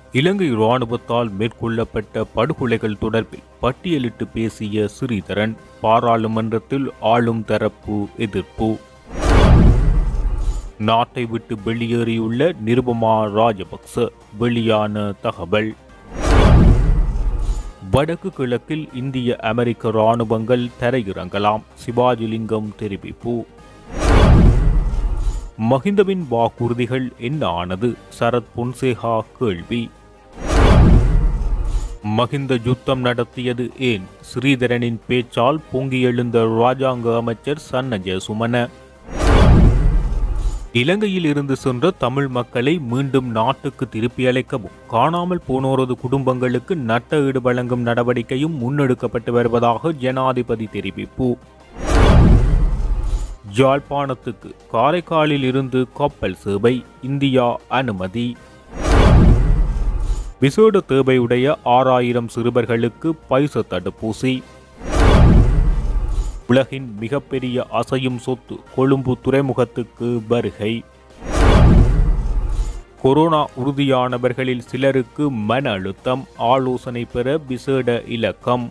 இலங்கை இராணுவத்தால் மேற்கொள்ளப்பட்ட படுகொலைகள் தொடர்பில் பட்டியலிட்டு பேசிய ஸ்ரீதரன் பாராளுமன்றத்தில் ஆளும் தரப்பு எதிர்ப்பு நாட்டை விட்டு வெளியேறியுள்ள நிருபமா ராஜபக்ச வெளியான தகவல் வடக்கு கிழக்கில் இந்திய அமெரிக்க இராணுவங்கள் தரையிறங்கலாம் சிவாஜிலிங்கம் தெரிவிப்பு மஹிந்தவின் வாக்குறுதிகள் என்ன ஆனது சரத் பொன்சேகா கேள்வி மஹிந்த யுத்தம் நடத்தியது ஏன் ஸ்ரீதரனின் பேச்சால் பொங்கி எழுந்த ராஜாங்க அமைச்சர் சன்னஜ சுமன இலங்கையில் இருந்து சென்ற தமிழ் மக்களை மீண்டும் நாட்டுக்கு திருப்பி அழைக்கவும் காணாமல் போனோரது குடும்பங்களுக்கு நட்ட ஈடு வழங்கும் நடவடிக்கையும் முன்னெடுக்கப்பட்டு வருவதாக ஜனாதிபதி தெரிவிப்பு யாழ்ப்பாணத்துக்கு காரைக்காலில் இருந்து கப்பல் சேவை இந்தியா அனுமதி விசேட தேவையுடைய ஆறாயிரம் சிறுவர்களுக்கு பைச தடுப்பூசி உலகின் மிகப்பெரிய அசையும் சொத்து கொழும்பு துறைமுகத்துக்கு வருகை கொரோனா உறுதியானவர்களில் சிலருக்கு மன அழுத்தம் ஆலோசனை பெற விசேட இலக்கம்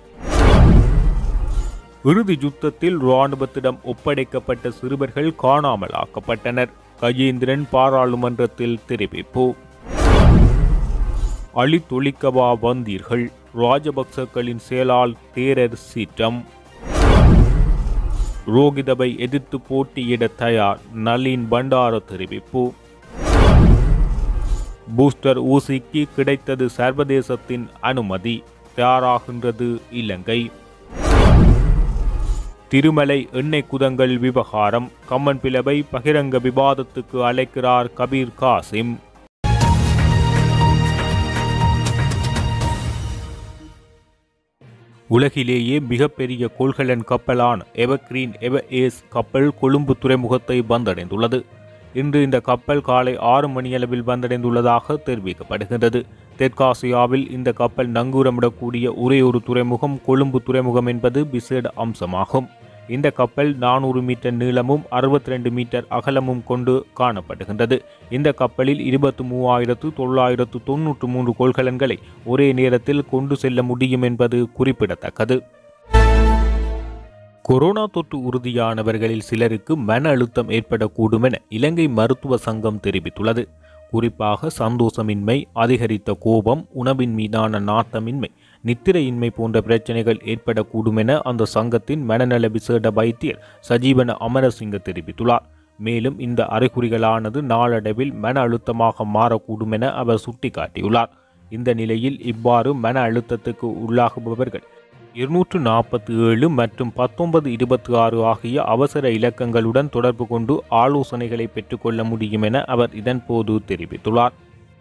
இறுதி யுத்தத்தில் இராணுவத்திடம் ஒப்படைக்கப்பட்ட சிறுவர்கள் காணாமல் ஆக்கப்பட்டனர் கஜேந்திரன் பாராளுமன்றத்தில் தெரிவிப்பு அழித்தொழிக்கவா வந்தீர்கள் ராஜபக்சக்களின் செயலால் தேரர் சீற்றம் ரோகிதவை எதிர்த்து போட்டியிட தயார் நளின் பண்டார தெரிவிப்பு பூஸ்டர் ஊசிக்கு கிடைத்தது சர்வதேசத்தின் அனுமதி தயாராகின்றது இலங்கை திருமலை எண்ணெய் குதங்கள் விவகாரம் கம்மன் பிளவை பகிரங்க விவாதத்துக்கு அழைக்கிறார் கபீர் காசிம் உலகிலேயே மிகப்பெரிய கொள்கலன் கப்பலான எவர்கிரீன் எவ ஏஸ் கப்பல் கொழும்பு துறைமுகத்தை வந்தடைந்துள்ளது இன்று இந்த கப்பல் காலை ஆறு மணியளவில் வந்தடைந்துள்ளதாக தெரிவிக்கப்படுகின்றது தெற்காசியாவில் இந்த கப்பல் நங்கூரமிடக்கூடிய ஒரே ஒரு துறைமுகம் கொழும்பு துறைமுகம் என்பது விசேட அம்சமாகும் இந்த கப்பல் நானூறு மீட்டர் நீளமும் அறுபத்தி ரெண்டு மீட்டர் அகலமும் கொண்டு காணப்படுகின்றது இந்த கப்பலில் இருபத்தி மூவாயிரத்து தொள்ளாயிரத்து தொன்னூற்று மூன்று கொள்கலன்களை ஒரே நேரத்தில் கொண்டு செல்ல முடியும் என்பது குறிப்பிடத்தக்கது கொரோனா தொற்று உறுதியானவர்களில் சிலருக்கு மன அழுத்தம் ஏற்படக்கூடும் என இலங்கை மருத்துவ சங்கம் தெரிவித்துள்ளது குறிப்பாக சந்தோஷமின்மை அதிகரித்த கோபம் உணவின் மீதான நாட்டமின்மை நித்திரையின்மை போன்ற பிரச்சனைகள் ஏற்படக்கூடும் என அந்த சங்கத்தின் மனநல விசேட வைத்தியர் சஜீவன அமரசிங்க தெரிவித்துள்ளார் மேலும் இந்த அறிகுறிகளானது நாளடைவில் மன அழுத்தமாக மாறக்கூடும் என அவர் சுட்டிக்காட்டியுள்ளார் இந்த நிலையில் இவ்வாறு மன அழுத்தத்துக்கு உள்ளாகுபவர்கள் இருநூற்று நாற்பத்தி ஏழு மற்றும் பத்தொன்பது இருபத்தி ஆறு ஆகிய அவசர இலக்கங்களுடன் தொடர்பு கொண்டு ஆலோசனைகளை பெற்றுக்கொள்ள முடியும் என அவர் இதன்போது தெரிவித்துள்ளார்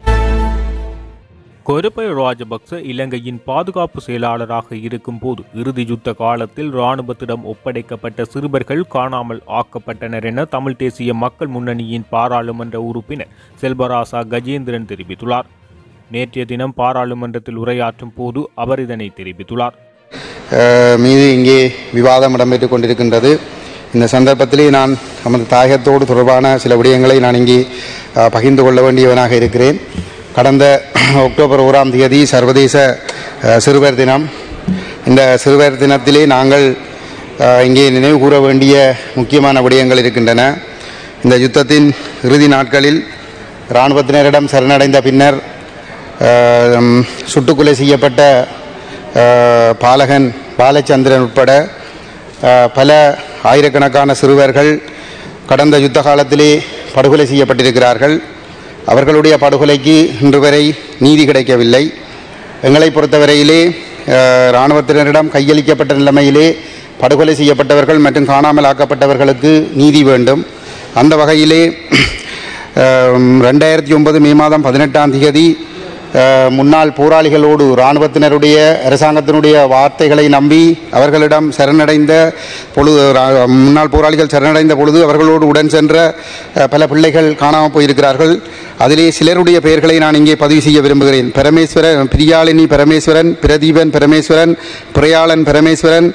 கொருபய ராஜபக்ச இலங்கையின் பாதுகாப்பு செயலாளராக இருக்கும்போது இறுதி யுத்த காலத்தில் இராணுவத்திடம் ஒப்படைக்கப்பட்ட சிறுவர்கள் காணாமல் ஆக்கப்பட்டனர் என தமிழ் தேசிய மக்கள் முன்னணியின் பாராளுமன்ற உறுப்பினர் செல்வராசா கஜேந்திரன் தெரிவித்துள்ளார் நேற்றைய தினம் பாராளுமன்றத்தில் உரையாற்றும் போது அவர் இதனை தெரிவித்துள்ளார் அஹ் மீது இங்கே விவாதம் இடம்பெற்றுக் கொண்டிருக்கின்றது இந்த சந்தர்ப்பத்திலே நான் நமது தாயகத்தோடு தொடர்பான சில விடயங்களை நான் இங்கே அஹ், பகிர்ந்து கொள்ள வேண்டியவனாக இருக்கிறேன் கடந்த அக்டோபர் ஓராம் தேதி சர்வதேச அஹ், சிறுவர் தினம் இந்த சிறுவர் தினத்திலே நாங்கள் அஹ், இங்கே நினைவு கூற வேண்டிய முக்கியமான விடயங்கள் இருக்கின்றன இந்த யுத்தத்தின் இறுதி நாட்களில் இராணுவத்தினரிடம் சரணடைந்த பின்னர் அஹ், ம், சுட்டுக்கொலை செய்யப்பட்ட அஹ், பாலகன் பாலச்சந்திரன் உட்பட அஹ், பல ஆயிரக்கணக்கான சிறுவர்கள் கடந்த யுத்த காலத்திலே படுகொலை செய்யப்பட்டிருக்கிறார்கள் அவர்களுடைய படுகொலைக்கு இன்று வரை நீதி கிடைக்கவில்லை எங்களை பொறுத்தவரையிலே அஹ், இராணுவத்தினரிடம் கையளிக்கப்பட்ட நிலைமையிலே படுகொலை செய்யப்பட்டவர்கள் மற்றும் காணாமல் ஆக்கப்பட்டவர்களுக்கு நீதி வேண்டும் அந்த வகையிலே ரெண்டாயிரத்தி ஒன்பது மே மாதம் பதினெட்டாம் தேதி அஹ், முன்னாள் போராளிகளோடு இராணுவத்தினருடைய அரசாங்கத்தினுடைய வார்த்தைகளை நம்பி அவர்களிடம் சரணடைந்த பொழுது ரா- முன்னாள் போராளிகள் சரணடைந்த பொழுது அவர்களோடு உடன் சென்ற அஹ், பல பிள்ளைகள் காணாமல் போயிருக்கிறார்கள் அதிலே சிலருடைய பெயர்களை நான் இங்கே பதிவு செய்ய விரும்புகிறேன் பரமேஸ்வரன் பிரியாளினி பரமேஸ்வரன் பிரதீபன் பரமேஸ்வரன் பிரயாளன் பரமேஸ்வரன்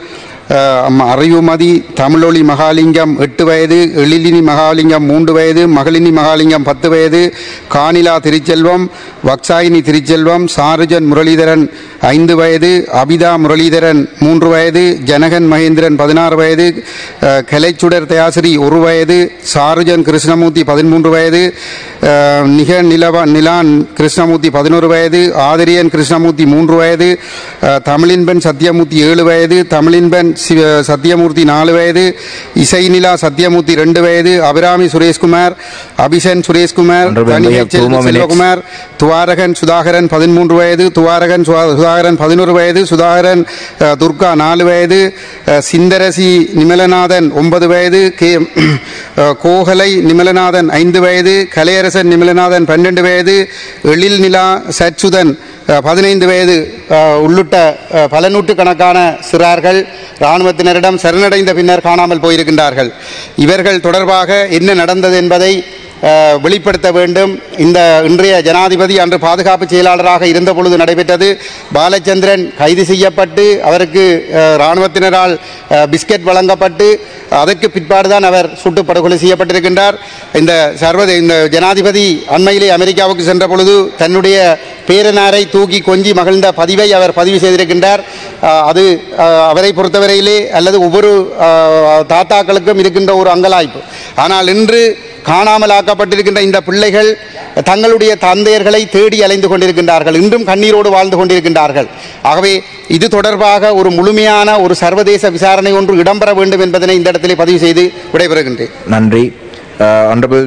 அஹ், அம்மா அறிவுமதி தமிழொளி மகாலிங்கம் எட்டு வயது எழிலினி மகாலிங்கம் மூன்று வயது மகளினி மகாலிங்கம் பத்து வயது காணிலா திருச்செல்வம் வக்சாயினி திருச்செல்வம் சாருஜன் முரளிதரன் ஐந்து வயது அபிதா முரளிதரன் மூன்று வயது ஜனகன் மகேந்திரன் பதினாறு வயது அஹ், கலைச்சுடர் தயாசிரி ஒரு வயது சாருஜன் கிருஷ்ணமூர்த்தி பதிமூன்று வயது அஹ், நிக நிலவ நிலான் கிருஷ்ணமூர்த்தி பதினோரு வயது ஆதிரியன் கிருஷ்ணமூர்த்தி மூன்று வயது அஹ், தமிழின்பன் சத்யமூர்த்தி ஏழு வயது தமிழின்பன் சிவ சத்யமூர்த்தி நாலு வயது இசைநிலா சத்யமூர்த்தி ரெண்டு வயது Abirami Sureshkumar அபிஷன் Sureshkumar Honorable தனிகை Mayor, two செல்வி more minutes. செல்வகுமார் துவாரகன் சுதாகரன் பதிமூன்று வயது துவாரகன் சுவா- சுதாகரன் பதினோரு வயது சுதாகரன் அஹ், துர்கா நாலு வயது அஹ், சிந்தரசி நிமலநாதன் ஒன்பது வயது கே அஹ், கோகலை நிமலநாதன் ஐந்து வயது கலையரசன் நிமலநாதன் பன்னெண்டு வயது எழில் நிலா சச்சுதன் அஹ், பதினைந்து வயது அஹ், உள்ளிட்ட அஹ், பல நூற்றுக்கணக்கான சிறார்கள் இராணுவத்தினரிடம் சரணடைந்த பின்னர் காணாமல் போயிருக்கின்றார்கள் இவர்கள் தொடர்பாக என்ன நடந்தது என்பதை அஹ், வெளிப்படுத்த வேண்டும் இந்த இன்றைய ஜனாதிபதி அன்று பாதுகாப்பு செயலாளராக இருந்த பொழுது நடைபெற்றது பாலச்சந்திரன் கைது செய்யப்பட்டு அவருக்கு அஹ், இராணுவத்தினரால் அஹ், பிஸ்கட் வழங்கப்பட்டு அதற்கு பிற்பாடுதான் அவர் சுட்டு படுகொலை செய்யப்பட்டிருக்கின்றார் இந்த சர்வதே இந்த ஜனாதிபதி அண்மையிலே அமெரிக்காவுக்கு சென்ற பொழுது தன்னுடைய பேரனாரை தூக்கி கொஞ்சி மகிழ்ந்த பதிவை அவர் பதிவு செய்திருக்கின்றார் அஹ், அது அஹ், அவரை பொறுத்தவரையிலே அல்லது ஒவ்வொரு அஹ், தாத்தாக்களுக்கும் இருக்கின்ற ஒரு அங்கலாய்ப்பு ஆனால் இன்று காணாமல் ஆக்கப்பட்டிருக்கின்ற இந்த பிள்ளைகள் தங்களுடைய தந்தையர்களை தேடி அலைந்து கொண்டிருக்கின்றார்கள் இன்றும் கண்ணீரோடு வாழ்ந்து கொண்டிருக்கின்றார்கள் ஆகவே இது தொடர்பாக ஒரு முழுமையான ஒரு சர்வதேச விசாரணை ஒன்று இடம்பெற வேண்டும் என்பதனை இந்த இடத்திலே பதிவு செய்து விடைபெறுகின்றேன் நன்றி ஆனரபிள்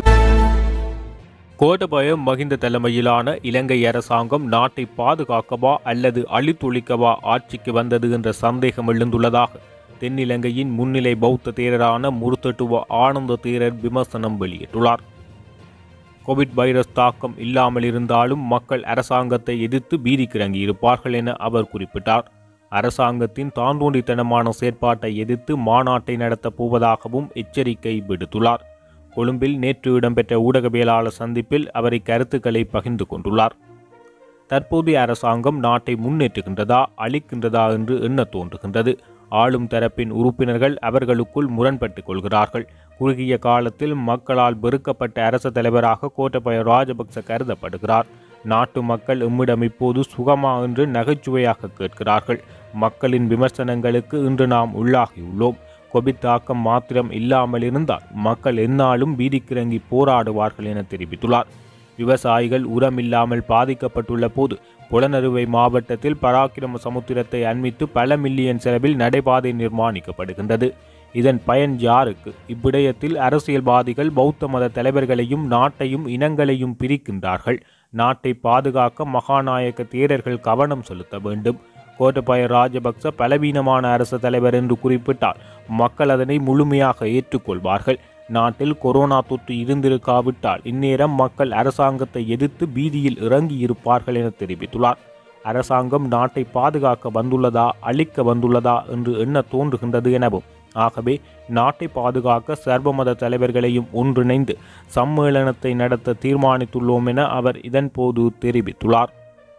கோட்டபய மகிந்த தலைமையிலான இலங்கை அரசாங்கம் நாட்டை பாதுகாக்கவா அல்லது அழித்தொழிக்கவா ஆட்சிக்கு வந்தது என்ற சந்தேகம் எழுந்துள்ளதாக தென்னிலங்கையின் முன்னிலை பௌத்த தேரரான முருத்தட்டுவ ஆனந்த தேரர் விமர்சனம் வெளியிட்டுள்ளார் கோவிட் வைரஸ் தாக்கம் இல்லாமல் இருந்தாலும் மக்கள் அரசாங்கத்தை எதிர்த்து பீதிக்கிறங்கி இருப்பார்கள் என அவர் குறிப்பிட்டார் அரசாங்கத்தின் தாந்தோண்டித்தனமான செயற்பாட்டை எதிர்த்து மாநாட்டை நடத்தப் போவதாகவும் எச்சரிக்கை விடுத்துள்ளார் கொழும்பில் நேற்று இடம்பெற்ற ஊடகவியலாளர் சந்திப்பில் அவர் இக்கருத்துக்களை பகிர்ந்து கொண்டுள்ளார் தற்போதைய அரசாங்கம் நாட்டை முன்னேற்றுகின்றதா அழிக்கின்றதா என்று எண்ண தோன்றுகின்றது ஆளும் தரப்பின் உறுப்பினர்கள் அவர்களுக்குள் முரண்பட்டுக் கொள்கிறார்கள் குறுகிய காலத்தில் மக்களால் வெறுக்கப்பட்ட அரச தலைவராக கோட்டபய ராஜபக்ச கருதப்படுகிறார் நாட்டு மக்கள் எம்மிடம் இப்போது சுகமா என்று நகைச்சுவையாக கேட்கிறார்கள் மக்களின் விமர்சனங்களுக்கு இன்று நாம் உள்ளாகியுள்ளோம் கோவிட் தாக்கம் மாத்திரம் இல்லாமல் இருந்தால் மக்கள் எந்நாளும் வீதிக்கிறங்கி போராடுவார்கள் என தெரிவித்துள்ளார் விவசாயிகள் உரம் இல்லாமல் பாதிக்கப்பட்டுள்ள போது புலனறுவை மாவட்டத்தில் பராக்கிரம சமுத்திரத்தை அண்மித்து பல மில்லியன் செலவில் நடைபாதை நிர்மாணிக்கப்படுகின்றது இதன் பயன் யாருக்கு இவ்விடயத்தில் அரசியல்வாதிகள் பௌத்த மத தலைவர்களையும் நாட்டையும் இனங்களையும் பிரிக்கின்றார்கள் நாட்டை பாதுகாக்க மகாநாயக்க தேரர்கள் கவனம் செலுத்த வேண்டும் கோட்டபாய ராஜபக்ச பலவீனமான அரசு தலைவர் என்று குறிப்பிட்டால் மக்கள் அதனை முழுமையாக ஏற்றுக்கொள்வார்கள் நாட்டில் கொரோனா தொற்று இருந்திருக்காவிட்டால் இந்நேரம் மக்கள் அரசாங்கத்தை எதிர்த்து பீதியில் இறங்கி இருப்பார்கள் என தெரிவித்துள்ளார் அரசாங்கம் நாட்டை பாதுகாக்க வந்துள்ளதா அழிக்க வந்துள்ளதா என்று எண்ண தோன்றுகின்றது எனவும் ஆகவே நாட்டை பாதுகாக்க சர்வமத தலைவர்களையும் ஒன்றிணைந்து சம்மேளனத்தை நடத்த தீர்மானித்துள்ளோம் என அவர் இதன்போது தெரிவித்துள்ளார்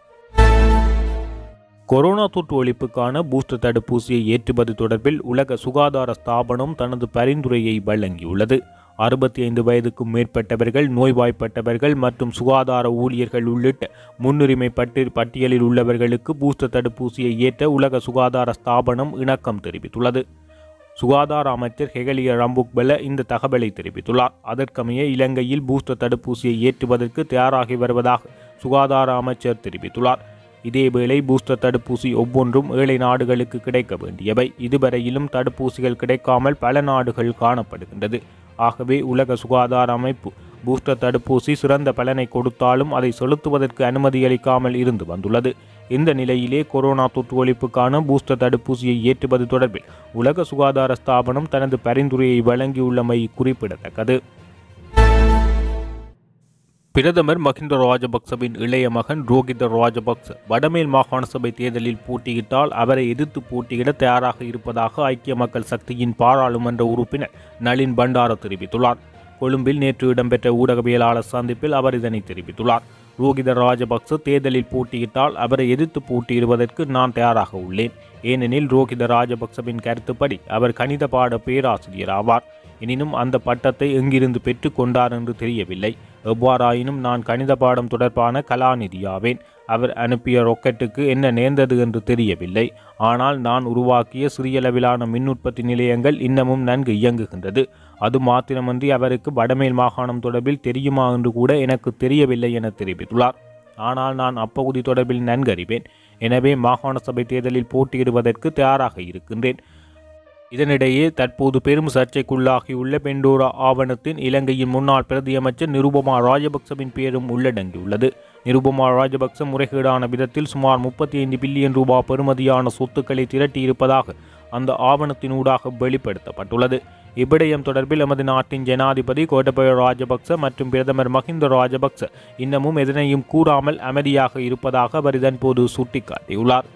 கொரோனா தொற்று ஒழிப்புக்கான பூஸ்டர் தடுப்பூசியை ஏற்றுவது தொடர்பில் உலக சுகாதார ஸ்தாபனம் தனது பரிந்துரையை வழங்கியுள்ளது அறுபத்தி ஐந்து வயதுக்கும் மேற்பட்டவர்கள் நோய்வாய்ப்பட்டவர்கள் மற்றும் சுகாதார ஊழியர்கள் உள்ளிட்ட முன்னுரிமை பட்டி பட்டியலில் உள்ளவர்களுக்கு பூஸ்டர் தடுப்பூசியை ஏற்ற உலக சுகாதார ஸ்தாபனம் இணக்கம் தெரிவித்துள்ளது சுகாதார அமைச்சர் ஹெகலிய ரம்புக்பெல இந்த தகவலை தெரிவித்துள்ளார் அதற்கமைய இலங்கையில் பூஸ்டர் தடுப்பூசியை ஏற்றுவதற்கு தயாராகி வருவதாக சுகாதார அமைச்சர் தெரிவித்துள்ளார் இதேவேளை பூஸ்டர் தடுப்பூசி ஒவ்வொன்றும் ஏழை நாடுகளுக்கு கிடைக்க வேண்டியவை இதுவரையிலும் தடுப்பூசிகள் கிடைக்காமல் பல நாடுகள் காணப்படுகின்றது ஆகவே உலக சுகாதார அமைப்பு பூஸ்டர் தடுப்பூசி சிறந்த பலனை கொடுத்தாலும் அதை செலுத்துவதற்கு அனுமதியளிக்காமல் இருந்து வந்துள்ளது இந்த நிலையிலே கொரோனா தொற்று ஒழிப்புக்கான பூஸ்டர் தடுப்பூசியை ஏற்றுவது தொடர்பில் உலக சுகாதார ஸ்தாபனம் தனது பரிந்துரையை வழங்கியுள்ளமை குறிப்பிடத்தக்கது பிரதமர் மஹிந்த ராஜபக்சவின் இளைய மகன் ரோகித ராஜபக்ச வடமேல் மாகாண சபை தேர்தலில் போட்டியிட்டால் அவரை எதிர்த்து போட்டியிட தயாராக இருப்பதாக ஐக்கிய மக்கள் சக்தியின் பாராளுமன்ற உறுப்பினர் நளின் பண்டார தெரிவித்துள்ளார் கொழும்பில் நேற்று இடம்பெற்ற ஊடகவியலாளர் சந்திப்பில் அவர் இதனை தெரிவித்துள்ளார் ரோகித ராஜபக்ச தேர்தலில் போட்டியிட்டால் அவரை எதிர்த்து போட்டியிடுவதற்கு நான் தயாராக உள்ளேன் ஏனெனில் ரோகித ராஜபக்சவின் கருத்துப்படி அவர் கணித பாட பேராசிரியர் ஆவார் எனினும் அந்த பட்டத்தை எங்கிருந்து பெற்று கொண்டார் என்று தெரியவில்லை எவ்வாறாயினும் நான் கணித பாடம் தொடர்பான கலாநிதியாவேன் அவர் அனுப்பிய ரொக்கெட்டுக்கு என்ன நேர்ந்தது என்று தெரியவில்லை ஆனால் நான் உருவாக்கிய சிறியளவிலான மின் உற்பத்தி நிலையங்கள் இன்னமும் நன்கு இயங்குகின்றது அது மாத்திரமன்றி அவருக்கு வடமேல் மாகாணம் தொடர்பில் தெரியுமா என்று கூட எனக்கு தெரியவில்லை என தெரிவித்துள்ளார் ஆனால் நான் அப்பகுதி தொடர்பில் நன்கறிவேன் எனவே மாகாண சபை தேர்தலில் போட்டியிடுவதற்கு தயாராக இருக்கின்றேன் இதனிடையே தற்போது பெரும் சர்ச்சைக்குள்ளாகியுள்ள பெண்டோரா ஆவணத்தின் இலங்கையின் முன்னாள் பிரதியமைச்சர் நிருபமா ராஜபக்சவின் பெயரும் உள்ளடங்கியுள்ளது நிருபமா ராஜபக்ச முறைகேடான விதத்தில் சுமார் முப்பத்தி ஐந்து பில்லியன் ரூபாய் பெறுமதியான சொத்துக்களை திரட்டியிருப்பதாக அந்த ஆவணத்தினூடாக வெளிப்படுத்தப்பட்டுள்ளது இவ்விடயம் தொடர்பில் எமது நாட்டின் ஜனாதிபதி கோட்டபய ராஜபக்ச மற்றும் பிரதமர் மஹிந்த ராஜபக்ச இன்னமும் எதனையும் கூறாமல் அமைதியாக இருப்பதாக அவர் இதன்போது சுட்டிக்காட்டியுள்ளார்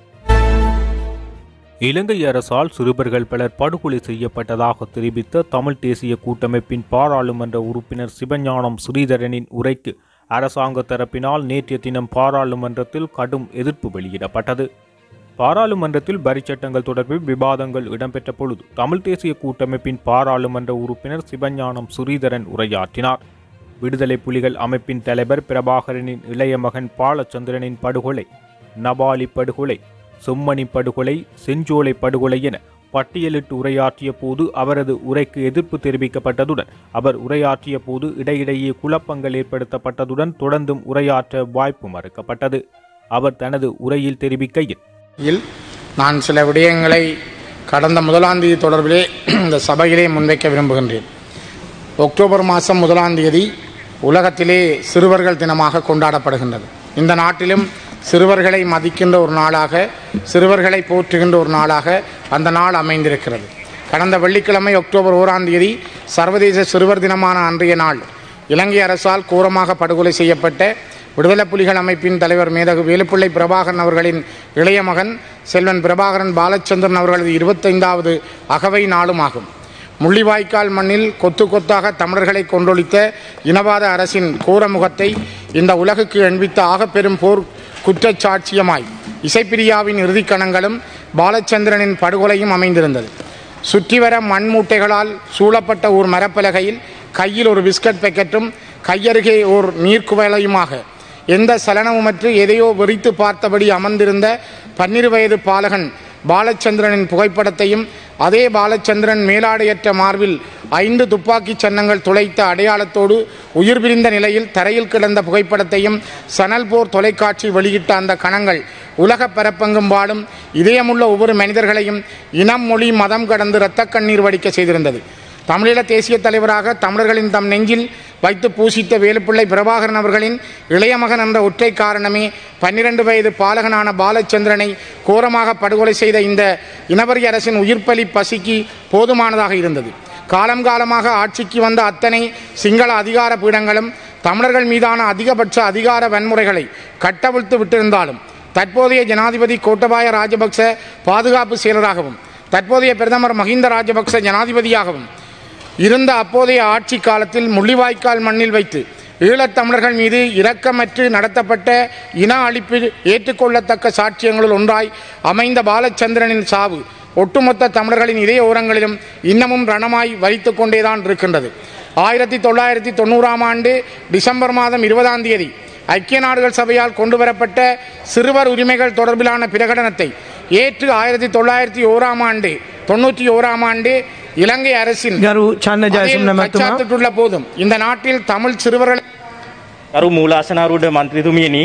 இலங்கை அரசால் சிறுவர்கள் பலர் படுகொலை செய்யப்பட்டதாக தெரிவித்த தமிழ் தேசிய கூட்டமைப்பின் பாராளுமன்ற உறுப்பினர் சிவஞானம் ஸ்ரீதரனின் உரைக்கு அரசாங்க தரப்பினால் நேற்றைய தினம் பாராளுமன்றத்தில் கடும் எதிர்ப்பு வெளியிடப்பட்டது பாராளுமன்றத்தில் வரி சட்டங்கள் தொடர்பில் விவாதங்கள் இடம்பெற்ற பொழுது தமிழ் தேசிய கூட்டமைப்பின் பாராளுமன்ற உறுப்பினர் சிவஞானம் சுரீதரன் உரையாற்றினார் விடுதலை புலிகள் அமைப்பின் தலைவர் பிரபாகரனின் இளைய மகன் பாலச்சந்திரனின் படுகொலை நபாலி படுகொலை செம்மணி படுகொலை செஞ்சோலை படுகொலை என பட்டியலிட்டு உரையாற்றிய போது அவரது உரைக்கு எதிர்ப்பு தெரிவிக்கப்பட்டதுடன் அவர் உரையாற்றிய போது இடையிடையே குழப்பங்கள் ஏற்படுத்தப்பட்டதுடன் தொடர்ந்தும் உரையாற்ற வாய்ப்பு மறுக்கப்பட்டது அவர் தனது உரையில் தெரிவிக்கையில் இல் நான் சில விடயங்களை கடந்த முதலாம் தேதி தொடர்பிலே இந்த சபையிலே முன்வைக்க விரும்புகின்றேன் அக்டோபர் மாதம் முதலாம் தேதி உலகத்திலே சிறுவர்கள் தினமாக கொண்டாடப்படுகின்றது இந்த நாட்டிலும் சிறுவர்களை மதிக்கின்ற ஒரு நாளாக சிறுவர்களை போற்றுகின்ற ஒரு நாளாக அந்த நாள் அமைந்திருக்கிறது கடந்த வெள்ளிக்கிழமை அக்டோபர் ஓராம் தேதி சர்வதேச சிறுவர் தினமான அன்றைய நாள் இலங்கை அரசால் கோரமாக படுகொலை செய்யப்பட்ட விடுதலை புலிகள் அமைப்பின் தலைவர் மேதகு வேலுப்பிள்ளை பிரபாகரன் அவர்களின் இளைய மகன் செல்வன் பிரபாகரன் பாலச்சந்திரன் அவர்களது இருபத்தைந்தாவது அகவை நாளும் ஆகும் முள்ளிவாய்க்கால் மண்ணில் கொத்து கொத்தாக தமிழர்களை கொன்றொழித்த இனவாத அரசின் கோரமுகத்தை இந்த உலகுக்கு எண்பித்த ஆகப்பெரும் போர் குற்றச்சாட்சியமாய் இசைப்பிரியாவின் இறுதிக்கணங்களும் பாலச்சந்திரனின் படுகொலையும் அமைந்திருந்தது சுற்றிவர மண் மூட்டைகளால் சூழப்பட்ட ஒரு மரப்பலகையில் கையில் ஒரு பிஸ்கட் பேக்கெட்டும் கையருகே ஓர் நீர்க்குவலையுமாக எந்த சலனமுமற்று எதையோ வெறித்து பார்த்தபடி அமர்ந்திருந்த பன்னிரு வயது பாலகன் பாலச்சந்திரனின் புகைப்படத்தையும் அதே பாலச்சந்திரன் மேலாடையற்ற மார்பில் ஐந்து துப்பாக்கிச் சன்னங்கள் துளைத்த அடையாளத்தோடு உயிர் பிரிந்த நிலையில் தரையில் கிடந்த புகைப்படத்தையும் சணல் போர் தொலைக்காட்சி வெளியிட்ட அந்த கணங்கள் உலக பரப்பெங்கும் வாழும் இதயமுள்ள ஒவ்வொரு மனிதர்களையும் இனம் மொழி மதம் கடந்து இரத்த கண்ணீர் வடிக்க செய்திருந்தது தமிழீழ தேசிய தலைவராக தமிழர்களின் தம் நெஞ்சில் வைத்து பூசித்த வேலுப்பிள்ளை பிரபாகரன் அவர்களின் இளைய மகன் என்ற ஒற்றை காரணமே பன்னிரண்டு வயது பாலகனான பாலச்சந்திரனை கோரமாக படுகொலை செய்த இந்த இனவரி அரசின் உயிர்ப்பலி பசிக்கு போதுமானதாக இருந்தது காலம் காலமாக ஆட்சிக்கு வந்த அத்தனை சிங்கள அதிகார பீடங்களும் தமிழர்கள் மீதான அதிகபட்ச அதிகார வன்முறைகளை கட்டவிழ்த்து விட்டிருந்தாலும் தற்போதைய ஜனாதிபதி கோட்டபாய ராஜபக்ச பாதுகாப்பு செயலராகவும் தற்போதைய பிரதமர் மஹிந்த ராஜபக்ச ஜனாதிபதியாகவும் இருந்த அப்போதைய ஆட்சி காலத்தில் முள்ளிவாய்க்கால் மண்ணில் வைத்து ஈழத்தமிழர்கள் மீது இரக்கமற்று நடத்தப்பட்ட இன அழிப்பில் ஏற்றுக்கொள்ளத்தக்க சாட்சியங்களுள் ஒன்றாய் அமைந்த பாலச்சந்திரனின் சாவு ஒட்டுமொத்த தமிழர்களின் இதய ஓரங்களிலும் இன்னமும் ரணமாய் வரித்து கொண்டேதான் இருக்கின்றது ஆயிரத்தி தொள்ளாயிரத்தி தொண்ணூறாம் ஆண்டு டிசம்பர் மாதம் இருபதாம் தேதி ஐக்கிய நாடுகள் சபையால் கொண்டுவரப்பட்ட சிறுவர் உரிமைகள் தொடர்பிலான பிரகடனத்தை ஏற்று ஆயிரத்தி தொள்ளாயிரத்தி ஓராம் ஆண்டு தொண்ணூற்றி ஓராம் ஆண்டு இலங்கை அரசின் ගරු චන්න ජයසුම් නැමැතුමා கச்சாத்திட்டுள்ள போதும் இந்த நாட்டில் தமிழ் சிறுவர்கள் කරු මූලාසනාරූඩ මන්ත්‍රතුමියනි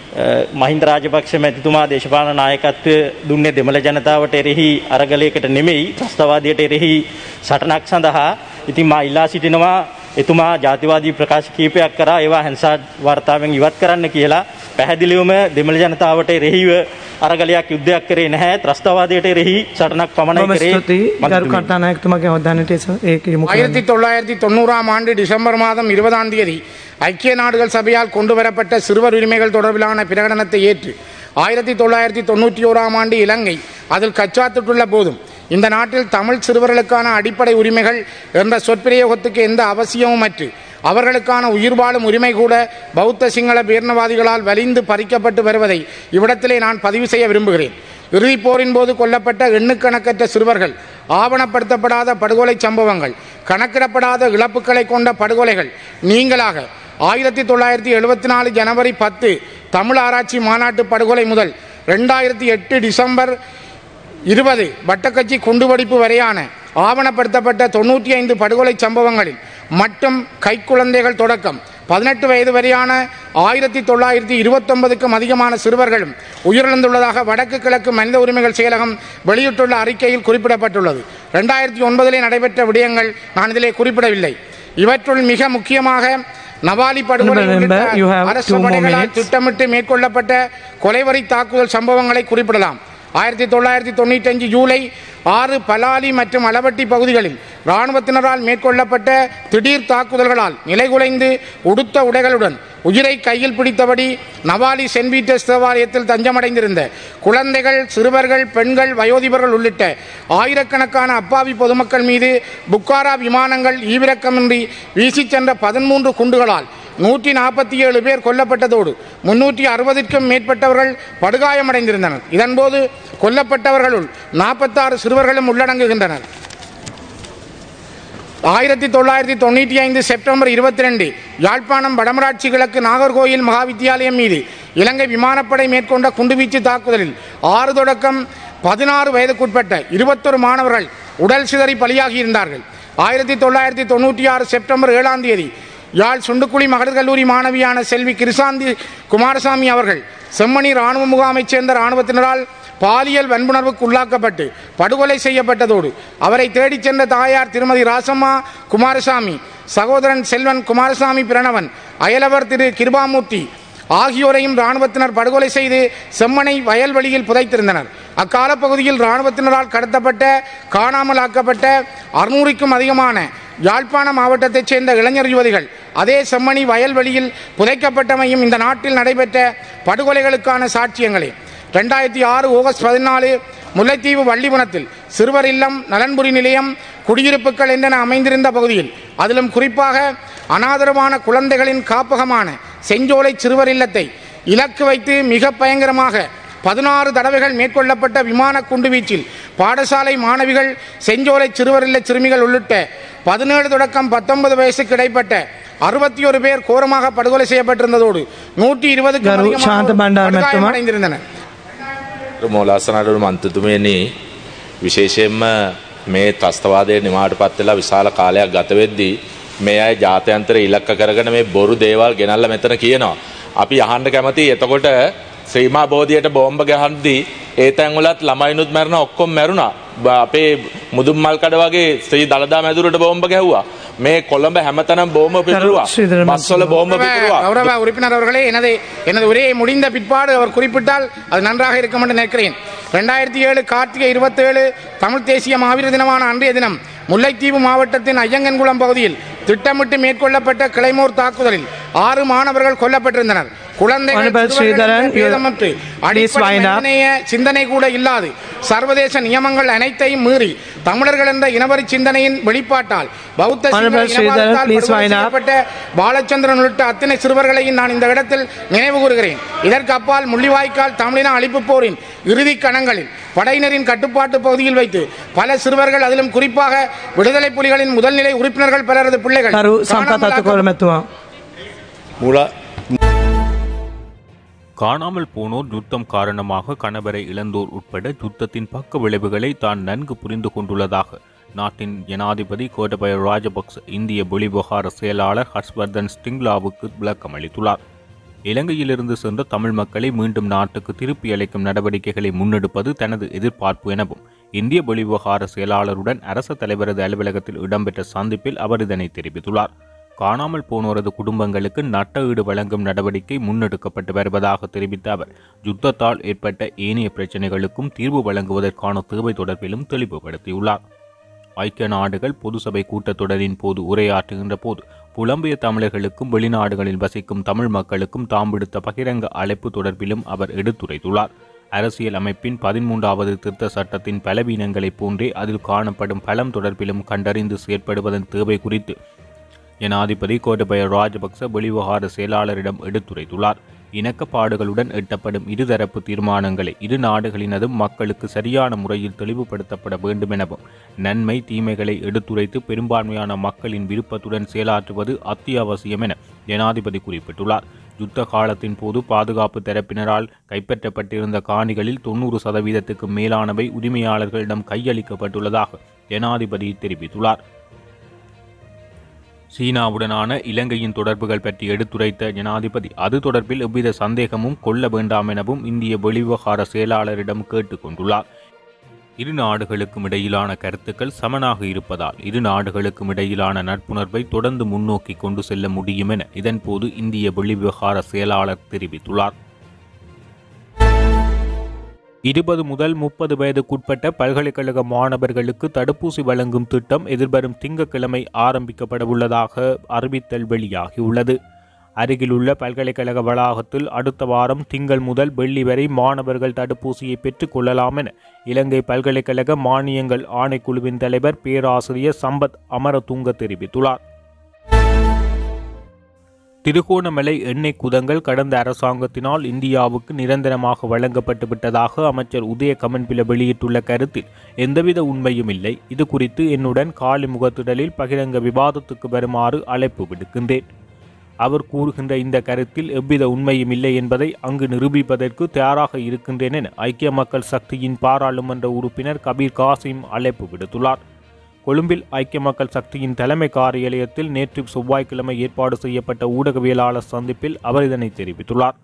මහින්ද රාජපක්ෂ මැතිතුමා දේශපාලන නායකත්වය දුන්නේ දෙමළ ජනතාවට එරෙහි අරගලයකට නෙමෙයි ත්‍රස්තවාදයට එරෙහි සටනක් සඳහා ඉතින් මා ඉල්ලා සිටිනවා එතුමා ජාතිවාදී ප්‍රකාශ කීපයක් කරා ඒවා හැන්සා වර්තාවෙන් ඉවත් කරන්න කියලා පැහැදිලිවම දෙමළ ජනතාවට එරෙහිව අරගලයක් යුද්ධයක් කරේ නැහැ ත්‍රස්තවාදයට එරෙහි සටනක් පමණයි මම කරේ ස්තුතියි ගරු මන්ත්‍රතුමිය. කටානායකතුමාගේ අවධානයට ඒක යොමු කරන්න. ஆயிரத்தி தொள்ளாயிரத்தி தொண்ணூறாம் ஆண்டு டிசம்பர் மாதம் இருபதாம் தேதி ஐக்கிய நாடுகள் சபையால் கொண்டு வரப்பட்ட சிறுவர் உரிமைகள் தொடர்பிலான பிரகடனத்தை ஏற்று ஆயிரத்தி தொள்ளாயிரத்தி தொண்ணூற்றி ஓராம் ஆண்டு இலங்கை அதில் கச்சாத்திட்டுள்ள போதும் இந்த நாட்டில் தமிழ் சிறுவர்களுக்கான அடிப்படை உரிமைகள் என்ற சொற்பிரயோகத்துக்கு எந்த அவசியமும் அற்று அவர்களுக்கான உயிர் வாழும் உரிமை கூட பௌத்த சிங்கள பேர்ணவாதிகளால் வலிந்து பறிக்கப்பட்டு வருவதை இவ்விடத்திலே நான் பதிவு செய்ய விரும்புகிறேன் இறுதிப் போரின் போது கொல்லப்பட்ட எண்ணுக்கணக்கற்ற சிறுவர்கள் ஆவணப்படுத்தப்படாத படுகொலை சம்பவங்கள் கணக்கிடப்படாத இழப்புகளை கொண்ட படுகொலைகள் நீங்களாக ஆயிரத்தி தொள்ளாயிரத்தி எழுபத்தி நாலு ஜனவரி பத்து தமிழ் ஆராய்ச்சி மாநாட்டு படுகொலை முதல் ரெண்டாயிரத்தி எட்டு டிசம்பர் இருபது வட்டக்கட்சி குண்டுவெடிப்பு வரையான ஆவணப்படுத்தப்பட்ட தொண்ணூற்றி ஐந்து படுகொலை சம்பவங்களில் மட்டும் கைக்குழந்தைகள் தொடக்கம் பதினெட்டு வயது வரையான ஆயிரத்தி தொள்ளாயிரத்தி இருபத்தொன்பதுக்கும் அதிகமான சிறுவர்களும் உயிரிழந்துள்ளதாக வடக்கு கிழக்கு மனித உரிமைகள் செயலகம் வெளியிட்டுள்ள அறிக்கையில் குறிப்பிடப்பட்டுள்ளது ரெண்டாயிரத்தி ஒன்பதிலே நடைபெற்ற விடயங்கள் நான் இதிலே குறிப்பிடவில்லை இவற்றுள் மிக முக்கியமாக நவாலி படுகொலை Remember, உள்ளிட்ட you have அரசு two more படைகளால் minutes. திட்டமிட்டு மேற்கொள்ளப்பட்ட கொலைவரி தாக்குதல் சம்பவங்களை குறிப்பிடலாம் ஆயிரத்தி தொள்ளாயிரத்தி தொண்ணூற்றி அஞ்சு ஜூலை ஆறு பலாலி மற்றும் அளவட்டி பகுதிகளில் இராணுவத்தினரால் மேற்கொள்ளப்பட்ட திடீர் தாக்குதல்களால் நிலைகுலைந்து உடுத்த உடைகளுடன் உயிரை கையில் பிடித்தபடி நவாலி சென்ட் பீட்டர்ஸ் தேவாலயத்தில் தஞ்சமடைந்திருந்த குழந்தைகள் சிறுவர்கள் பெண்கள் வயோதிபர்கள் உள்ளிட்ட ஆயிரக்கணக்கான அப்பாவி பொதுமக்கள் மீது புக்காரா விமானங்கள் ஈவிரக்கமின்றி வீசிச் சென்ற பதிமூன்று குண்டுகளால் நூற்றி நாற்பத்தி ஏழு பேர் கொல்லப்பட்டதோடு முன்னூற்றி அறுபதுக்கும் மேற்பட்டவர்கள் படுகாயமடைந்திருந்தனர் இதன்போது கொல்லப்பட்டவர்களுள் நாற்பத்தாறு சிறுவர்களும் உள்ளடங்குகின்றனர் ஆயிரத்தி தொள்ளாயிரத்தி தொண்ணூற்றி ஐந்து செப்டம்பர் இருபத்தி ரெண்டு யாழ்ப்பாணம் வடமராட்சி கிழக்கு நாகர்கோயில் மகாவித்தியாலயம் மீது இலங்கை விமானப்படை மேற்கொண்ட குண்டுவீச்சு தாக்குதலில் ஆறு தொடக்கம் பதினாறு வயதுக்குட்பட்ட இருபத்தொரு மாணவர்கள் உடல் சிதறி பலியாகி இருந்தார்கள் ஆயிரத்தி தொள்ளாயிரத்தி தொண்ணூற்றி ஆறு செப்டம்பர் ஏழாம் தேதி யாழ் சுண்டுக்குழி மகளிர் கல்லூரி மாணவியான செல்வி கிருசாந்தி குமாரசாமி அவர்கள் செம்மணி இராணுவ முகாமைச் சேர்ந்த இராணுவத்தினரால் பாலியல் வன்புணர்வுக்கு உள்ளாக்கப்பட்டு படுகொலை செய்யப்பட்டதோடு அவரை தேடிச் சென்ற தாயார் திருமதி ராசம்மா குமாரசாமி சகோதரன் செல்வன் குமாரசாமி பிரணவன் அயலவர் திரு கிருபாமூர்த்தி ஆகியோரையும் இராணுவத்தினர் படுகொலை செய்து செம்மனை வயல்வெளியில் புதைத்திருந்தனர் அக்கால பகுதியில் இராணுவத்தினரால் கடத்தப்பட்ட காணாமல் ஆக்கப்பட்ட அறுநூறுக்கும் அதிகமான யாழ்ப்பாண மாவட்டத்தைச் சேர்ந்த இளைஞர் யுவதிகள் அதே செம்மணி வயல்வெளியில் புதைக்கப்பட்டமையும் இந்த நாட்டில் நடைபெற்ற படுகொலைகளுக்கான சாட்சியங்களே ரெண்டாயிரத்தி ஆறு ஆகஸ்ட் பதினாலு முல்லைத்தீவு வள்ளிவனத்தில் சிறுவர் இல்லம் நலன்புரி நிலையம் குடியிருப்புகள் என்றென அமைந்திருந்த பகுதியில் அதிலும் குறிப்பாக அனாதரவான குழந்தைகளின் காப்பகமான செஞ்சோலை சிறுவர் இல்லத்தை இலக்கு வைத்து மிக பயங்கரமாக பதினாறு தடவைகள் மேற்கொள்ளப்பட்ட விமான குண்டுவீச்சில் பாடசாலை மாணவிகள் செஞ்சோலை சிறுவர் இல்ல சிறுமிகள் உள்ளிட்ட பதினேழு தொடக்கம் பத்தொன்பது வயசுக்கு இடைப்பட்ட அறுபத்தி ஒரு பேர் கோரமாக படுகொலை செய்யப்பட்டிருந்ததோடு நூற்றி இருபதுக்கும் கரு சாந்த பண்டார் அதிகமானோர் மெத்துமா. படுகாயமடைந்திருந்தனர் මෝලාසනඩු මන්තතුමයනි විශේෂයෙන්ම මේ ත්‍රස්තවාදය නිමාට පත්වෙලා විශාල කාලයක් ගතවෙද්දී මේ අයි ජාතයන්තර ඉලක්ක කරගෙන මේ බොරු දේවල් ගෙනල්ල මෙතන කියනවා. අපි අහන්ඩ කැමති එතකොට ශ්‍රීමා බෝධියට බෝම්බ ගහන්දී ඒ තැන්වලත් ළමයිනුත් මැරණ ඔක්කොම් මැරුණා බ- අපේ මුදුම් මල්කඩ වගේ ශ්‍රී දළදා මැදුරට බෝම්බ ගැහ්වා මේ කොළඹ හැමතැනම් බෝම පිපුරුවා ශ්‍රීධරන් බස්වල බෝම්බ පිපුරුවා கௌரவ உறுப்பினர் அவர்களே எனது எனது உரையை முடிந்த பிற்பாடு அவர் குறிப்பிட்டால் அது நன்றாக இருக்கும் என்று நினைக்கிறேன் ரெண்டாயிரத்தி ஏழு கார்த்திகை இருபத்தேழு தமிழ் தேசிய மாவீரர் தினமான அன்றைய தினம் முல்லைத்தீவு மாவட்டத்தின் ஐயங்கன்குளம் பகுதியில் திட்டமிட்டு மேற்கொள்ளப்பட்ட கிளைமோர் தாக்குதலில் ஆறு மாணவர்கள் கொல்லப்பட்டிருந்தனர் குழந்தைகள் Honorable சிறுவர்கள் Sridharan, என்ற பேதமற்று please அடிப்படை wind up. மனிதநேய சிந்தனை கூட இல்லாது சர்வதேச நியமங்கள் அனைத்தையும் மீறி தமிழர்கள் என்ற இனவரி சிந்தனையின் வெளிப்பாட்டால் பௌத்த சிங்கள Honorable Sridharan, இனவாதத்தால் please படுகொலை wind up. செய்யப்பட்ட பாலச்சந்திரன் உள்ளிட்ட அத்தனை சிறுவர்களையும் நான் இந்த இடத்தில் நினைவு கூறுகிறேன் இதற்கு அப்பால் முள்ளிவாய்க்கால் தமிழின அழிப்பு போரின் இறுதி கணங்களில் படையினரின் கட்டுப்பாட்டு பகுதியில் வைத்து பல சிறுவர்கள் அதிலும் குறிப்பாக விடுதலை புலிகளின் முதல்நிலை உறுப்பினர்கள் பலரது பிள்ளைகள் කරු සම්පත් අතුකොළ මැතුවා. මුලා காணாமல் போனோர் யுத்தம் காரணமாக கணவரை இழந்தோர் உட்பட யுத்தத்தின் பக்க விளைவுகளை தான் நன்கு புரிந்து கொண்டுள்ளதாக நாட்டின் ஜனாதிபதி கோட்டபய ராஜபக்ச இந்திய வெளிவிவகார செயலாளர் ஹர்ஷ்வர்தன் ஸ்டிங்லாவுக்கு விளக்கம் அளித்துள்ளார் இலங்கையிலிருந்து சென்ற தமிழ் மக்களை மீண்டும் நாட்டுக்கு திருப்பி அளிக்கும் நடவடிக்கைகளை முன்னெடுப்பது தனது எதிர்பார்ப்பு எனவும் இந்திய வெளிவிவகார செயலாளருடன் அரச தலைவரது அலுவலகத்தில் இடம்பெற்ற சந்திப்பில் அவர் இதனை தெரிவித்துள்ளார் காணாமல் போனோரது குடும்பங்களுக்கு நட்ட ஈடு வழங்கும் நடவடிக்கை முன்னெடுக்கப்பட்டு வருவதாக தெரிவித்த அவர் யுத்தத்தால் ஏற்பட்ட ஏனைய பிரச்சினைகளுக்கும் தீர்வு வழங்குவதற்கான தேவை தொடர்பிலும் தெளிவுபடுத்தியுள்ளார் ஐக்கிய நாடுகள் பொதுசபை கூட்டத்தொடரின் போது உரையாற்றுகின்ற போது புலம்பெயர் தமிழர்களுக்கும் வெளிநாடுகளில் வசிக்கும் தமிழ் மக்களுக்கும் தாம் விடுத்த பகிரங்க அழைப்பு தொடர்பிலும் அவர் எடுத்துரைத்துள்ளார் அரசியல் அமைப்பின் பதிமூன்றாவது திருத்த சட்டத்தின் பலவீனங்களைப் போன்றே அதில் காணப்படும் பலம் தொடர்பிலும் கண்டறிந்து செயற்படுவதன் தேவை குறித்து ஜனாதிபதி கோட்டபய ராஜபக்ச வெளிவிவகார செயலாளரிடம் எடுத்துரைத்துள்ளார் இணக்கப்பாடுகளுடன் எட்டப்படும் இருதரப்பு தீர்மானங்களை இரு நாடுகளினதும் மக்களுக்கு சரியான முறையில் தெளிவுபடுத்தப்பட வேண்டும் எனவும் நன்மை தீமைகளை எடுத்துரைத்து பெரும்பான்மையான மக்களின் விருப்பத்துடன் செயலாற்றுவது அத்தியாவசியம் என ஜனாதிபதி குறிப்பிட்டுள்ளார் யுத்த காலத்தின் போது பாதுகாப்பு தரப்பினரால் கைப்பற்றப்பட்டிருந்த காணிகளில் தொண்ணூறு சதவீதத்துக்கு மேலானவை உரிமையாளர்களிடம் கையளிக்கப்பட்டுள்ளதாக ஜனாதிபதி தெரிவித்துள்ளார் சீனாவுடனான இலங்கையின் தொடர்புகள் பற்றி எடுத்துரைத்த ஜனாதிபதி அது தொடர்பில் எவ்வித சந்தேகமும் கொள்ள வேண்டாம் எனவும் இந்திய வெளிவிவகார செயலாளரிடம் கேட்டுக்கொண்டுள்ளார் இரு நாடுகளுக்கும் இடையிலான கருத்துக்கள் சமனாக இருப்பதால் இரு நாடுகளுக்கும் இடையிலான நட்புணர்வை தொடர்ந்து முன்னோக்கி கொண்டு செல்ல முடியும் என இதன்போது இந்திய வெளிவிவகார செயலாளர் தெரிவித்துள்ளார் இருபது முதல் முப்பது வயதுக்குட்பட்ட பல்கலைக்கழக மாணவர்களுக்கு தடுப்பூசி வழங்கும் திட்டம் எதிர்வரும் திங்கட்கிழமை ஆரம்பிக்கப்படவுள்ளதாக அறிவித்தல் வெளியாகியுள்ளது அருகிலுள்ள பல்கலைக்கழக வளாகத்தில் அடுத்த வாரம் திங்கள் முதல் வெள்ளி வரை மாணவர்கள் தடுப்பூசியை பெற்றுக் கொள்ளலாம் என இலங்கை பல்கலைக்கழக மானியங்கள் ஆணைக்குழுவின் தலைவர் பேராசிரியர் சம்பத் அமரதுங்க தெரிவித்துள்ளார் திருகோணமலை எண்ணெய் குதங்கள் கடந்த அரசாங்கத்தினால் இந்தியாவுக்கு நிரந்தரமாக வழங்கப்பட்டு விட்டதாக அமைச்சர் உதய கமன்பில வெளியிட்டுள்ள கருத்தில் எந்தவித உண்மையும் இல்லை இது குறித்து என்னுடன் காலி முகத்திடலில் பகிரங்க விவாதத்துக்கு வருமாறு அழைப்பு விடுக்கின்றேன் அவர் கூறுகின்ற இந்த கருத்தில் எவ்வித உண்மையும் இல்லை என்பதை அங்கு நிரூபிப்பதற்கு தயாராக இருக்கின்றேன் என ஐக்கிய மக்கள் சக்தியின் பாராளுமன்ற உறுப்பினர் கபீர் காசிம் அழைப்பு விடுத்துள்ளார் கொழும்பில் ஐக்கிய மக்கள் சக்தியின் தலைமை காரியாலயத்தில் நேற்று செவ்வாய்க்கிழமை ஏற்பாடு செய்யப்பட்ட ஊடகவியலாளர் சந்திப்பில் அவர் இதனை தெரிவித்துள்ளார்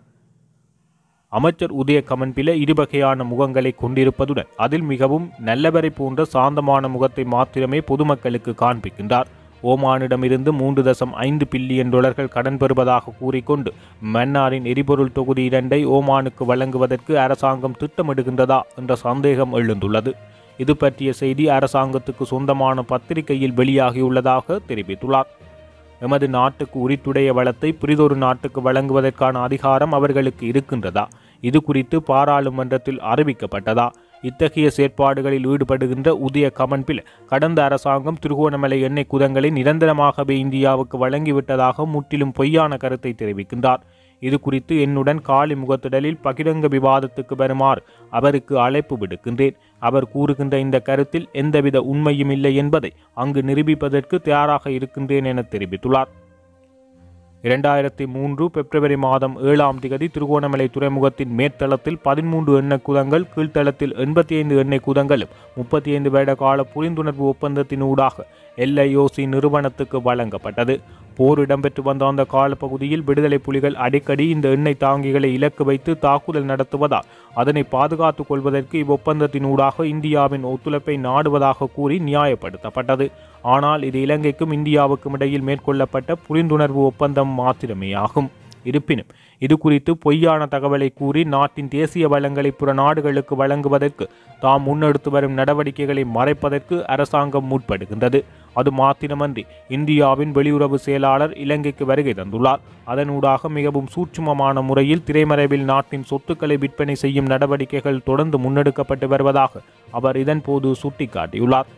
அமைச்சர் உதய கமன்பில இருவகையான முகங்களை கொண்டிருப்பதுடன் அதில் மிகவும் நல்லவரை போன்ற சாந்தமான முகத்தை மாத்திரமே பொதுமக்களுக்கு காண்பிக்கின்றார் ஓமானிடமிருந்து மூன்று தசம் ஐந்து பில்லியன் டாலர்கள் கடன் பெறுவதாக கூறிக்கொண்டு மன்னாரின் எரிபொருள் தொகுதி இரண்டை ஓமானுக்கு வழங்குவதற்கு அரசாங்கம் திட்டமிடுகின்றதா என்ற சந்தேகம் எழுந்துள்ளது இது பற்றிய செய்தி அரசாங்கத்துக்கு சொந்தமான பத்திரிகையில் வெளியாகியுள்ளதாக தெரிவித்துள்ளார் எமது நாட்டுக்கு உரித்துடைய வளத்தை பிரிதொரு நாட்டுக்கு வழங்குவதற்கான அதிகாரம் அவர்களுக்கு இருக்கின்றதா இது குறித்து பாராளுமன்றத்தில் அறிவிக்கப்பட்டதா இத்தகைய செயற்பாடுகளில் ஈடுபடுகின்ற உதய கமன்பில் கடந்த அரசாங்கம் திருகோணமலை எண்ணெய் குதங்களை நிரந்தரமாகவே இந்தியாவுக்கு வழங்கிவிட்டதாக முற்றிலும் பொய்யான கருத்தை தெரிவிக்கின்றார் இது குறித்து என்னுடன் காலி முகத்திடலில் பகிரங்க விவாதத்துக்கு வருமாறு அவருக்கு அழைப்பு விடுக்கின்றேன் அவர் கூறுகின்ற இந்த கருத்தில் எந்தவித உண்மையும் இல்லை என்பதை அங்கு நிரூபிப்பதற்கு தயாராக இருக்கின்றேன் என தெரிவித்துள்ளார் இரண்டாயிரத்தி மூன்று பிப்ரவரி மாதம் ஏழாம் திகதி திருகோணமலை துறைமுகத்தின் மேற்தளத்தில் பதிமூன்று எண்ணெய் குதங்கள் கீழ்த்தளத்தில் எண்பத்தி ஐந்து எண்ணெய் குதங்களும் முப்பத்தி ஐந்து வருட கால புரிந்துணர்வு ஒப்பந்தத்தின் ஊடாக எல்ஐஓசி நிறுவனத்துக்கு வழங்கப்பட்டது போர் இடம்பெற்று வந்த அந்த காலப்பகுதியில் விடுதலை புலிகள் அடிக்கடி இந்த எண்ணெய் தாங்கிகளை இலக்கு வைத்து தாக்குதல் நடத்துவதால் அதனை பாதுகாத்துக் கொள்வதற்கு இவ்வொப்பந்தத்தின் ஊடாக இந்தியாவின் ஒத்துழைப்பை நாடுவதாக கூறி நியாயப்படுத்தப்பட்டது ஆனால் இது இலங்கைக்கும் இந்தியாவுக்கும் இடையில் மேற்கொள்ளப்பட்ட புரிந்துணர்வு ஒப்பந்தம் மாத்திரமே ஆகும் இருப்பினும் இது குறித்து பொய்யான தகவலை கூறி நாட்டின் தேசிய வளங்களை புற நாடுகளுக்கு வழங்குவதற்கு தாம் முன்னெடுத்து வரும் நடவடிக்கைகளை மறைப்பதற்கு அரசாங்கம் முற்படுகின்றது அது மாத்திரமன்றி இந்தியாவின் வெளியுறவு செயலாளர் இலங்கைக்கு வருகை தந்துள்ளார் அதனூடாக மிகவும் சூட்சுமமான முறையில் திரைமறைவில் நாட்டின் சொத்துக்களை விற்பனை செய்யும் நடவடிக்கைகள் தொடர்ந்து முன்னெடுக்கப்பட்டு வருவதாக அவர் இதன்போது சுட்டிக்காட்டியுள்ளார்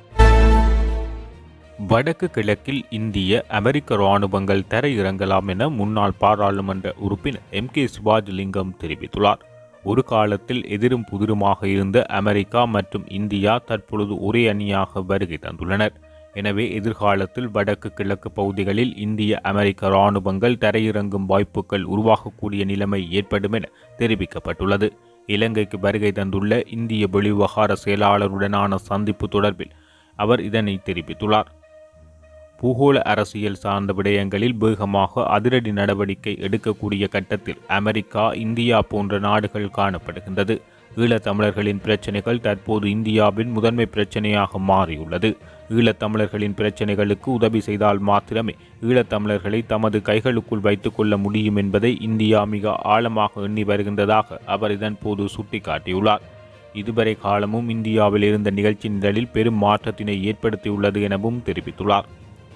வடக்கு கிழக்கில் இந்திய அமெரிக்க இராணுவங்கள் தரையிறங்கலாம் என முன்னாள் பாராளுமன்ற உறுப்பினர் எம் கே சிவாஜிலிங்கம் தெரிவித்துள்ளார் ஒரு காலத்தில் எதிரும் புதிருமாக இருந்த அமெரிக்கா மற்றும் இந்தியா தற்பொழுது ஒரே அணியாக வருகை தந்துள்ளனர் எனவே எதிர்காலத்தில் வடக்கு கிழக்கு பகுதிகளில் இந்திய அமெரிக்க இராணுவங்கள் தரையிறங்கும் வாய்ப்புகள் உருவாகக்கூடிய நிலைமை ஏற்படும் என தெரிவிக்கப்பட்டுள்ளது இலங்கைக்கு வருகை தந்துள்ள இந்திய வெளிவிவகார செயலாளருடனான சந்திப்பு தொடர்பில் அவர் இதனை தெரிவித்துள்ளார் பூகோள அரசியல் சார்ந்த விடயங்களில் வேகமாக அதிரடி நடவடிக்கை எடுக்கக்கூடிய கட்டத்தில் அமெரிக்கா இந்தியா போன்ற நாடுகள் காணப்படுகின்றது ஈழத்தமிழர்களின் பிரச்சனைகள் தற்போது இந்தியாவின் முதன்மை பிரச்சனையாக மாறியுள்ளது ஈழத்தமிழர்களின் பிரச்சனைகளுக்கு உதவி செய்தால் மாத்திரமே ஈழத்தமிழர்களை தமது கைகளுக்குள் வைத்துக் கொள்ள முடியும் என்பதை இந்தியா மிக ஆழமாக எண்ணி வருகின்றதாக அவர் இதன்போது சுட்டிக்காட்டியுள்ளார் இதுவரை காலமும் இந்தியாவில் இருந்த நிகழ்ச்சி நிரலில் பெரும் மாற்றத்தினை ஏற்படுத்தியுள்ளது எனவும் தெரிவித்துள்ளார்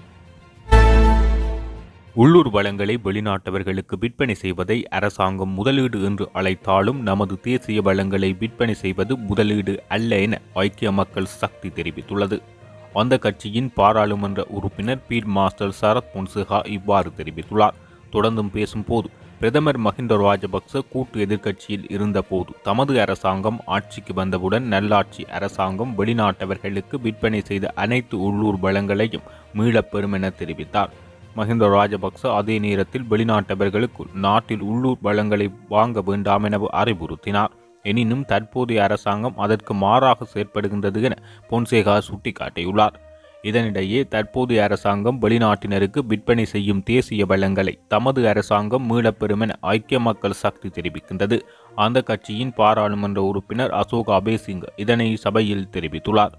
உள்ளூர் வளங்களை வெளிநாட்டவர்களுக்கு விற்பனை செய்வதை அரசாங்கம் முதலீடு என்று அழைத்தாலும் நமது தேசிய வளங்களை விற்பனை செய்வது முதலீடு அல்ல என ஐக்கிய மக்கள் சக்தி தெரிவித்துள்ளது அந்த கட்சியின் பாராளுமன்ற உறுப்பினர் பீர் மாஸ்டர் சரத் பொன்சேகா இவ்வாறு தெரிவித்துள்ளார் தொடர்ந்தும் பேசும்போது பிரதமர் மஹிந்த ராஜபக்ச கூட்டு எதிர்க்கட்சியில் இருந்தபோது தமது அரசாங்கம் ஆட்சிக்கு வந்தவுடன் நல்லாட்சி அரசாங்கம் வெளிநாட்டவர்களுக்கு விற்பனை செய்த அனைத்து உள்ளூர் வளங்களையும் மீளப் பெறும் என தெரிவித்தார் மஹிந்த ராஜபக்ச அதே நேரத்தில் வெளிநாட்டவர்களுக்கு நாட்டில் உள்ளூர் வளங்களை வாங்க வேண்டாம் என அறிவுறுத்தினார் எனினும் தற்போதைய அரசாங்கம் அதற்கு மாறாக செயற்படுகின்றது என பொன்சேகா சுட்டிக்காட்டியுள்ளார் இதனிடையே தற்போதைய அரசாங்கம் வெளிநாட்டினருக்கு விற்பனை செய்யும் தேசிய வளங்களை தமது அரசாங்கம் மீளப்பெறும் என ஐக்கிய மக்கள் சக்தி தெரிவிக்கின்றது அந்த கட்சியின் பாராளுமன்ற உறுப்பினர் அசோக் அபேசிங் இதனை சபையில் தெரிவித்துள்ளார்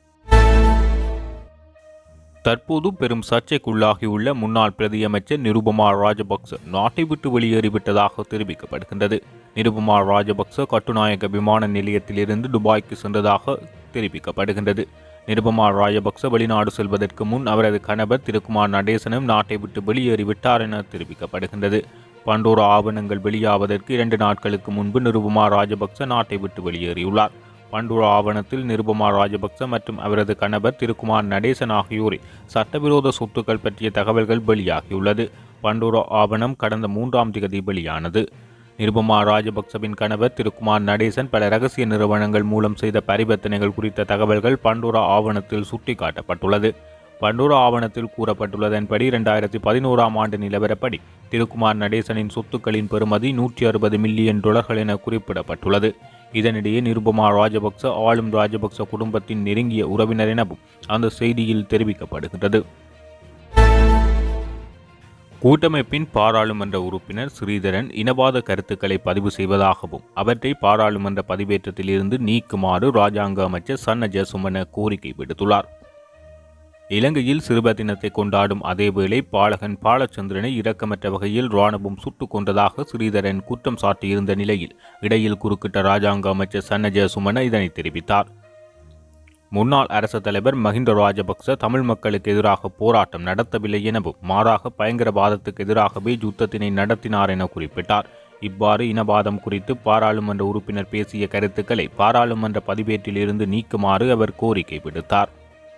தற்போது பெரும் சர்ச்சைக்குள்ளாகியுள்ள முன்னாள் பிரதியமைச்சர் நிருபமா ராஜபக்ச நாட்டை விட்டு வெளியேறிவிட்டதாக தெரிவிக்கப்படுகின்றது நிருபமா ராஜபக்ச கட்டுநாயக்க விமான நிலையத்திலிருந்து துபாய்க்கு சென்றதாக தெரிவிக்கப்படுகின்றது நிருபமா ராஜபக்ச வெளிநாடு செல்வதற்கு முன் அவரது கணவர் திருக்குமார் நடேசனும் நாட்டை விட்டு வெளியேறிவிட்டார் என தெரிவிக்கப்படுகின்றது பண்டோரா ஆவணங்கள் வெளியாவதற்கு இரண்டு நாட்களுக்கு முன்பு நிருபமா ராஜபக்ச நாட்டை விட்டு வெளியேறியுள்ளார் பண்டூரா ஆவணத்தில் நிருபமா ராஜபக்ச மற்றும் அவரது கணவர் திருக்குமார் நடேசன் ஆகியோரின் சட்டவிரோத சொத்துக்கள் பற்றிய தகவல்கள் வெளியாகியுள்ளது பண்டூரா ஆவணம் கடந்த மூன்றாம் திகதி வெளியானது நிருபமா ராஜபக்சவின் கணவர் திருக்குமார் நடேசன் பல ரகசிய நிறுவனங்கள் மூலம் செய்த பரிவர்த்தனைகள் குறித்த தகவல்கள் பண்டூரா ஆவணத்தில் சுட்டிக்காட்டப்பட்டுள்ளது பண்டூரா ஆவணத்தில் கூறப்பட்டுள்ளதன்படி இரண்டாயிரத்தி பதினோராம் ஆண்டு நிலவரப்படி திருக்குமார் நடேசனின் சொத்துக்களின் பெறுமதி நூற்றி அறுபது மில்லியன் டாலர்கள் என குறிப்பிடப்பட்டுள்ளது இதனிடையே நிருபமா ராஜபக்ச ஆளும் ராஜபக்ச குடும்பத்தின் நெருங்கிய உறவினர் எனவும் அந்த செய்தியில் தெரிவிக்கப்படுகின்றது கூட்டமைப்பின் பாராளுமன்ற உறுப்பினர் ஸ்ரீதரன் இனவாத கருத்துக்களை பதிவு செய்வதாகவும் அவற்றை பாராளுமன்ற பதிவேற்றத்திலிருந்து நீக்குமாறு ராஜாங்க அமைச்சர் சன்ன ஜெயசுமன கோரிக்கை விடுத்துள்ளார் இலங்கையில் சிறுப தினத்தை கொண்டாடும் அதேவேளை பாலகன் பாலச்சந்திரனை இரக்கமற்ற வகையில் ராணுவம் சுட்டுக் கொண்டதாக ஸ்ரீதரன் குற்றம் சாட்டியிருந்த நிலையில் இடையில் குறுக்கிட்ட ராஜாங்க அமைச்சர் சன்ன ஜெயசுமன இதனை தெரிவித்தார் முன்னாள் அரசு தலைவர் மஹிந்த ராஜபக்ச தமிழ் மக்களுக்கு எதிராக போராட்டம் நடத்தவில்லை எனவும் மாறாக பயங்கரவாதத்துக்கு எதிராகவே யுத்தத்தினை நடத்தினார் என குறிப்பிட்டார் இவ்வாறு இனவாதம் குறித்து பாராளுமன்ற உறுப்பினர் பேசிய கருத்துக்களை பாராளுமன்ற பதிவேட்டிலிருந்து நீக்குமாறு அவர் கோரிக்கை விடுத்தார்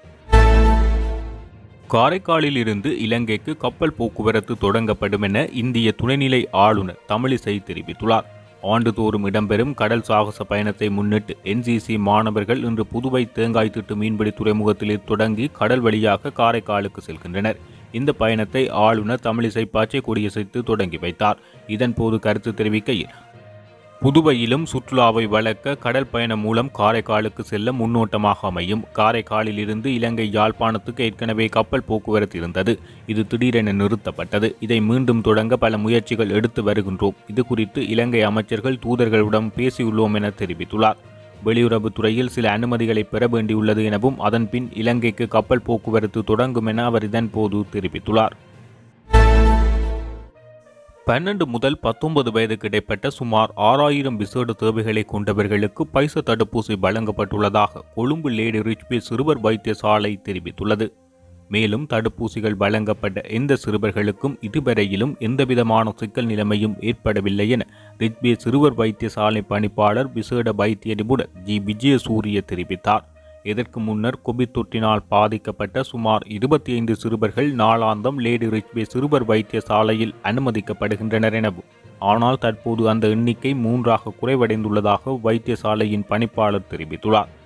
காரைக்காலில் இருந்து இலங்கைக்கு கப்பல் போக்குவரத்து தொடங்கப்படும் என இந்திய துணைநிலை ஆளுநர் தமிழிசை தெரிவித்துள்ளார் ஆண்டுதோறும் இடம்பெறும் கடல் சாகச பயணத்தை முன்னிட்டு என்சிசி மாணவர்கள் இன்று புதுவை தேங்காய் திட்டு மீன்பிடி துறைமுகத்தில் தொடங்கி கடல் வழியாக காரைக்காலுக்கு செல்கின்றனர் இந்த பயணத்தை ஆளுநர் தமிழிசை பச்சை கொடியசைத்து தொடங்கி வைத்தார் இதன்போது கருத்து தெரிவிக்கையில் புதுவையிலும் சுற்றுலாவை வளர்க்க கடல் பயணம் மூலம் காரைக்காலுக்கு செல்ல முன்னோட்டமாக அமையும் காரைக்காலில் இருந்து இலங்கை யாழ்ப்பாணத்துக்கு ஏற்கனவே கப்பல் போக்குவரத்து இருந்தது இது திடீரென நிறுத்தப்பட்டது இதை மீண்டும் தொடங்க பல முயற்சிகள் எடுத்து வருகின்றோம் இது குறித்து இலங்கை அமைச்சர்கள் தூதர்களுடன் பேசியுள்ளோம் என தெரிவித்துள்ளார் வெளியுறவுத்துறையில் சில அனுமதிகளை பெற வேண்டியுள்ளது எனவும் அதன்பின் இலங்கைக்கு கப்பல் போக்குவரத்து தொடங்கும் என அவர் இதன்போது தெரிவித்துள்ளார் பன்னெண்டு முதல் பத்தொன்பது வயதுக்கு இடைப்பட்ட சுமார் ஆறாயிரம் விசேட தேவைகளை கொண்டவர்களுக்கு பைச தடுப்பூசி வழங்கப்பட்டுள்ளதாக கொழும்பு லேடி ரிச்பே சிறுவர் வைத்தியசாலை தெரிவித்துள்ளது மேலும் தடுப்பூசிகள் வழங்கப்பட்ட எந்த சிறுவர்களுக்கும் இதுவரையிலும் எந்தவிதமான சிக்கல் நிலைமையும் ஏற்படவில்லை என ரிச்பே சிறுவர் வைத்தியசாலை பணிப்பாளர் விசேட வைத்திய நிபுணர் ஜி விஜயசூரிய தெரிவித்தார் இதற்கு முன்னர் கோவிட் தொற்றினால் பாதிக்கப்பட்ட சுமார் இருபத்தி ஐந்து சிறுவர்கள் நாளாந்தம் லேடி ரிச்வே சிறுவர் வைத்தியசாலையில் அனுமதிக்கப்படுகின்றனர் எனவும் ஆனால் தற்போது அந்த எண்ணிக்கை மூன்றாக குறைவடைந்துள்ளதாக வைத்தியசாலையின் பணிப்பாளர் தெரிவித்துள்ளார்